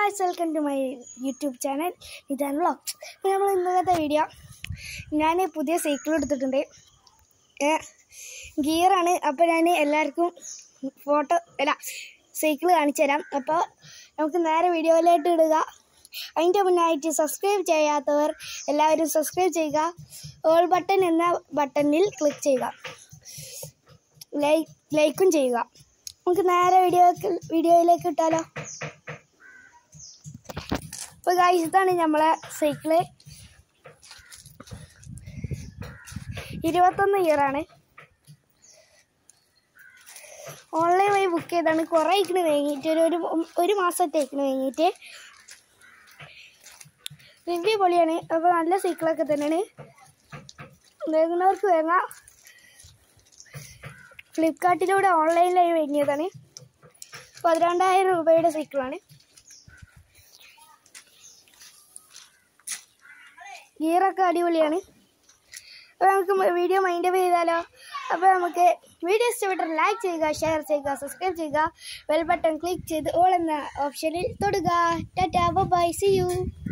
guys welcome to my YouTube channel ഇതാണ് vlogs അപ്പോൾ നമ്മൾ ഇന്നത്തെ വീഡിയോ ഞാൻ പുതിയ സൈക്കിൾ എടുത്തിട്ടുണ്ട് ഗിയറാണ് അപ്പോൾ ഞാൻ എല്ലാവർക്കും ഫോട്ടോ അല്ല സൈക്കിൾ കാണിച്ചു തരാം അപ്പോൾ നമുക്ക് നേരെ വീഡിയോയിലായിട്ട് ഇടുക അതിൻ്റെ മുന്നായിട്ട് സബ്സ്ക്രൈബ് ചെയ്യാത്തവർ എല്ലാവരും സബ്സ്ക്രൈബ് ചെയ്യുക ഓൾ ബട്ടൺ എന്ന ബട്ടണിൽ ക്ലിക്ക് ചെയ്യുക ലൈക്ക് ലൈക്കും ചെയ്യുക നമുക്ക് നേരെ വീഡിയോ വീഡിയോയിലേക്ക് ഇട്ടാലോ അപ്പോൾ ഗായ്സ് ഇതാണ് നമ്മളെ സൈക്കിള് ഇരുപത്തൊന്ന് ഇയറാണ് ഓൺലൈൻ വഴി ബുക്ക് ചെയ്താണ് കുറേ ഇക്കണ് വാങ്ങിയിട്ട് ഒരു ഒരു ഒരു മാസത്തെ ഇക്കണ് വാങ്ങിയിട്ട് റിവ്യൂ പൊളിയാണ് അപ്പോൾ നല്ല സൈക്കിളൊക്കെ തന്നെയാണ് വാങ്ങുന്നവർക്ക് വാങ്ങാം ഫ്ലിപ്കാർട്ടിലൂടെ ഓൺലൈനിലായി വാങ്ങിയതാണ് പതിരണ്ടായിരം രൂപയുടെ സൈക്കിളാണ് ഗിയറൊക്കെ അടിപൊളിയാണ് അപ്പോൾ നമുക്ക് വീഡിയോ മൈൻഡ് അപ്പ് ചെയ്താലോ അപ്പോൾ നമുക്ക് വീഡിയോ ഇഷ്ടപ്പെട്ടാൽ ലൈക്ക് ചെയ്യുക ഷെയർ ചെയ്യുക സബ്സ്ക്രൈബ് ചെയ്യുക ബെൽ ബട്ടൺ ക്ലിക്ക് ചെയ്ത് ഓൾ എന്ന ഓപ്ഷനിൽ തൊടുക ടാറ്റാ ബൈ സി യു